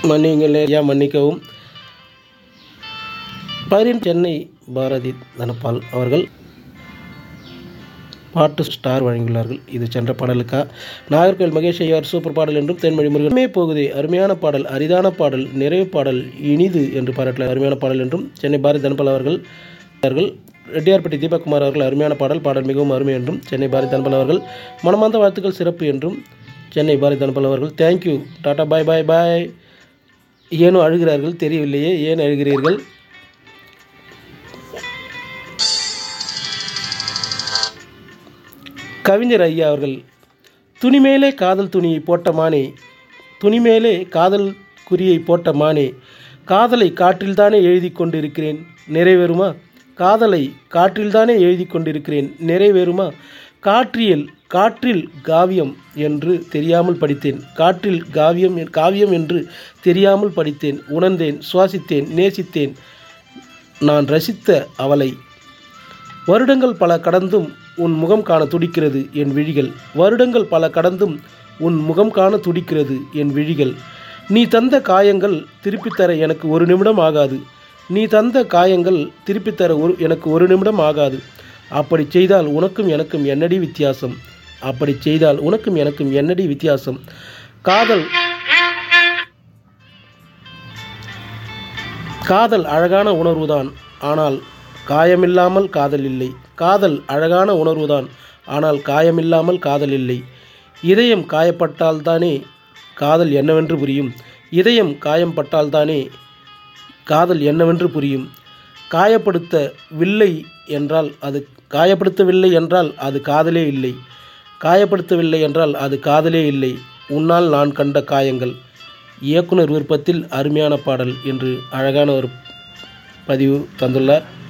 மன்னியுங்கள் ஐயா மன்னிக்கவும் பதினெண் சென்னை பாரதி தனபால் அவர்கள் பாட்டு ஸ்டார் வழங்கியுள்ளார்கள் இது சென்ற பாடலுக்கா நாகர்கோவில் மகேஷ் ஐயார் சூப்பர் பாடல் என்றும் தென்மொழி முருகனே போகுதே அருமையான பாடல் அரிதான பாடல் நிறைவு பாடல் இனிது என்று பாராட்டல அருமையான பாடல் என்றும் சென்னை பாரதி தனபால் அவர்கள் அவர்கள் ரெட்டியார்பட்டி தீபக்குமார் அவர்கள் அருமையான பாடல் பாடல் மிகவும் அருமை என்றும் சென்னை பாரதி தனபால் அவர்கள் மனமார்ந்த வாழ்த்துக்கள் சிறப்பு என்றும் சென்னை பாரதி தனபால் அவர்கள் தேங்க்யூ டாடா பாய் பாய் பாய் ஏனோ அழுகிறார்கள் தெரியவில்லையே ஏன் அழுகிறீர்கள் கவிஞர் ஐயா அவர்கள் துணிமேலே காதல் துணியை போட்ட மானே துணிமேலே காதல் குறியை போட்ட மானே காதலை காற்றில்தானே எழுதி கொண்டிருக்கிறேன் நிறைவேறுமா காதலை காற்றில்தானே எழுதி கொண்டிருக்கிறேன் நிறைவேறுமா காற்றியல் காற்றில் காவியம் என்று தெரியாமல் படித்தேன் காற்றில் காவியம் காவியம் என்று தெரியாமல் படித்தேன் உணர்ந்தேன் சுவாசித்தேன் நேசித்தேன் நான் ரசித்த அவளை வருடங்கள் பல கடந்தும் உன் முகம் காண துடிக்கிறது என் விழிகள் வருடங்கள் பல கடந்தும் உன் முகம் காண துடிக்கிறது என் விழிகள் நீ தந்த காயங்கள் திருப்பித் தர எனக்கு ஒரு நிமிடம் ஆகாது நீ தந்த காயங்கள் திருப்பித் தர ஒரு எனக்கு ஒரு நிமிடம் ஆகாது அப்படி செய்தால் உனக்கும் எனக்கும் என்னடி வித்தியாசம் அப்படி செய்தால் உனக்கும் எனக்கும் என்னடி வித்தியாசம் காதல் காதல் அழகான உணர்வுதான் ஆனால் காயமில்லாமல் காதல் இல்லை காதல் அழகான உணர்வுதான் ஆனால் காயமில்லாமல் காதல் இல்லை இதயம் காயப்பட்டால்தானே காதல் என்னவென்று புரியும் இதயம் காயம்பட்டால்தானே காதல் என்னவென்று புரியும் காயப்படுத்தவில்லை என்றால் அது காயப்படுத்தவில்லை என்றால் அது காதலே இல்லை காயப்படுத்தவில்லை என்றால் அது காதலே இல்லை உன்னால் நான் கண்ட காயங்கள் இயக்குனர் விருப்பத்தில் அருமையான பாடல் என்று அழகான ஒரு பதிவு தந்துள்ளார்